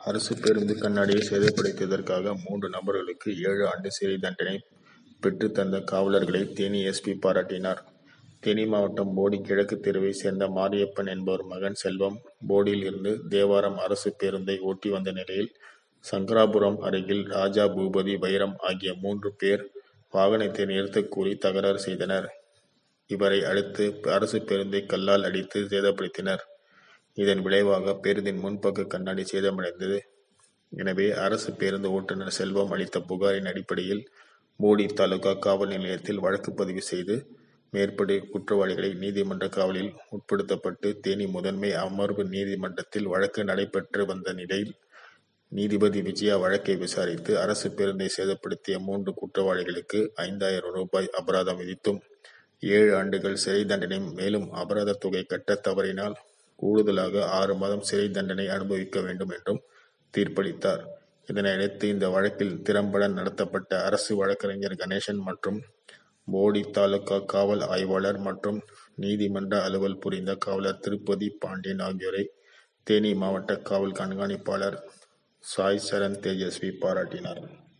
அரசு பேருந்து கண்ணாடியை சேதப்படுத்தியதற்காக மூன்று நபர்களுக்கு ஏழு ஆண்டு சிறை தண்டனை பெற்றுத் தந்த காவலர்களை தேனி எஸ்பி பாராட்டினார். தேனி மாவட்டம் போடி கிழக்கு தெருவை சேர்ந்த மாரியப்பன் என்பவர் மகன் செல்வம் போடியில் இருந்து தேவாரம் அரசு பேருந்தை ஓட்டி வந்த நிலையில் சங்கராபுரம் அருகில் ராஜா பூபதி வைரம் ஆகிய மூன்று பேர் வாகனத்தை நிறுத்தக் கூறி தகராறு செய்தனர். இவரை அடுத்து அரசு பேருந்தை கல்லால் அடித்து சேதப்படுத்தினர். இதன் விளைவாக பேருந்தின் முன்பக்க கண்ணாடி சேதமடைந்தது. எனவே அரசு பேருந்து ஓட்டுநர் செல்வம் அளித்த புகாரின் அடிப்படையில் போடி தாலுகா காவல் நிலையத்தில் வழக்கு பதிவு செய்து மேற்படி குற்றவாளிகளை நீதிமன்ற காவலில் உட்படுத்தப்பட்டு தேனி முதன்மை அமர்வு நீதிமன்றத்தில் வழக்கு நடைபெற்று வந்த நிலையில் நீதிபதி விஜயா வழக்கை விசாரித்து அரசு பேருந்தை சேதப்படுத்திய மூன்று குற்றவாளிகளுக்கு ஐந்தாயிரம் ரூபாய் அபராதம் விதித்தும் ஏழு ஆண்டுகள் சிறை தண்டனை மேலும் அபராத தொகை கட்ட தவறினால் கூடுதலாக ஆறு மாதம் சிறை தண்டனை அனுபவிக்க வேண்டும் என்றும் தீர்ப்பளித்தார். இதனையடுத்து இந்த வழக்கில் திறம்பட நடத்தப்பட்ட அரசு வழக்கறிஞர் கணேசன் மற்றும் போடி தாலுகா காவல் ஆய்வாளர் மற்றும் நீதிமன்ற அலுவல் புரிந்த காவலர் திருப்பதி பாண்டியன் ஆகியோரை தேனி மாவட்ட காவல் கண்காணிப்பாளர் சாய் சரண் தேஜஸ்வி பாராட்டினார்.